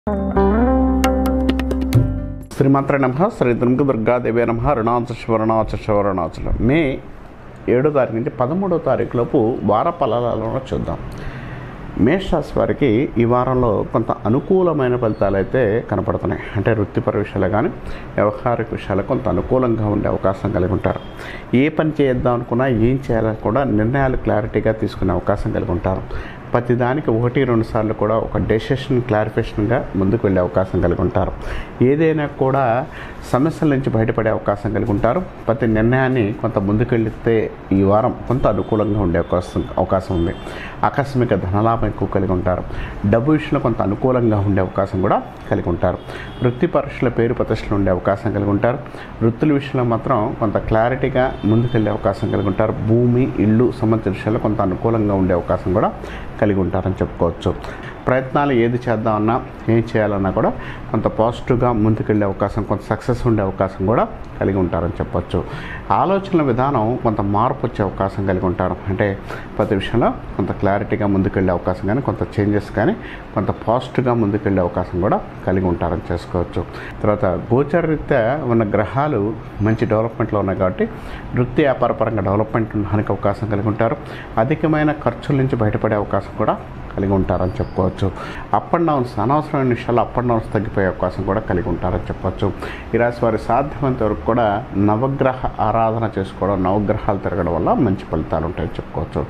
శ్రీమాత్ర నమ శ్రీ దుర్గ దుర్గాదేవి నమ అరుణాచల శివరుణాచల శివరుణాచలం మే ఏడో తారీఖు నుంచి పదమూడో తారీఖు లోపు వార ఫలాలను చూద్దాం మేషరాశి వారికి ఈ వారంలో కొంత అనుకూలమైన ఫలితాలు అయితే కనపడుతున్నాయి అంటే వృత్తిపర విషయాలు కానీ వ్యవహారిక విషయాలు కొంత అనుకూలంగా ఉండే అవకాశం కలిగి ఉంటారు ఏ పని చేద్దాం అనుకున్నా ఏం చేయాలని కూడా నిర్ణయాలు క్లారిటీగా తీసుకునే అవకాశం కలిగి ఉంటారు ప్రతిదానికి ఒకటి రెండు సార్లు కూడా ఒక డెసిషన్ క్లారిఫికేషన్గా ముందుకు వెళ్ళే అవకాశం కలిగి ఉంటారు ఏదైనా కూడా సమస్యల నుంచి బయటపడే అవకాశం కలిగి ఉంటారు ప్రతి నిర్ణయాన్ని కొంత ముందుకెళ్తే ఈ వారం కొంత అనుకూలంగా ఉండే అవకాశం అవకాశం ఉంది ఆకస్మిక ధనలాభం ఎక్కువ కలిగి ఉంటారు డబ్బు విషయంలో కొంత అనుకూలంగా ఉండే అవకాశం కూడా కలిగి ఉంటారు వృత్తి పరీక్షల పేరు ప్రతిష్టలు ఉండే అవకాశం కలిగి ఉంటారు వృత్తుల విషయంలో మాత్రం కొంత క్లారిటీగా ముందుకెళ్ళే అవకాశం కలిగి ఉంటారు భూమి ఇల్లు సంబంధించిన విషయాల్లో కొంత అనుకూలంగా ఉండే అవకాశం కూడా కలిగి ఉంటారని చెప్పుకోవచ్చు ప్రయత్నాలు ఏది చేద్దామన్నా ఏం చేయాలన్నా కూడా కొంత పాజిటివ్గా ముందుకెళ్ళే అవకాశం కొంత సక్సెస్ ఉండే అవకాశం కూడా కలిగి ఉంటారని చెప్పొచ్చు ఆలోచనల విధానం కొంత మార్పు వచ్చే అవకాశం కలిగి ఉంటారు అంటే ప్రతి విషయంలో కొంత క్లారిటీగా ముందుకెళ్ళే అవకాశం కానీ కొంత చేంజెస్ కానీ కొంత పాజిటివ్గా ముందుకెళ్ళే అవకాశం కూడా కలిగి ఉంటారని చేసుకోవచ్చు తర్వాత గోచరరీత్యా ఉన్న గ్రహాలు మంచి డెవలప్మెంట్లో ఉన్నాయి కాబట్టి వృత్తి వ్యాపార పరంగా డెవలప్మెంట్ ఉండడానికి అవకాశం కలిగి ఉంటారు అధికమైన ఖర్చుల నుంచి బయటపడే అవకాశం కూడా కలిగి ఉంటారని చెప్పుకోవచ్చు అప్ అండ్ డౌన్స్ అనవసరమైన విషయాలు అప్ అండ్ డౌన్స్ తగ్గిపోయే అవకాశం కూడా కలిగి ఉంటారని చెప్పొచ్చు ఈ రాశి వారి సాధ్యమైనంత వరకు కూడా నవగ్రహ ఆరాధన చేసుకోవడం నవగ్రహాలు తిరగడం వల్ల మంచి ఫలితాలు ఉంటాయని చెప్పుకోవచ్చు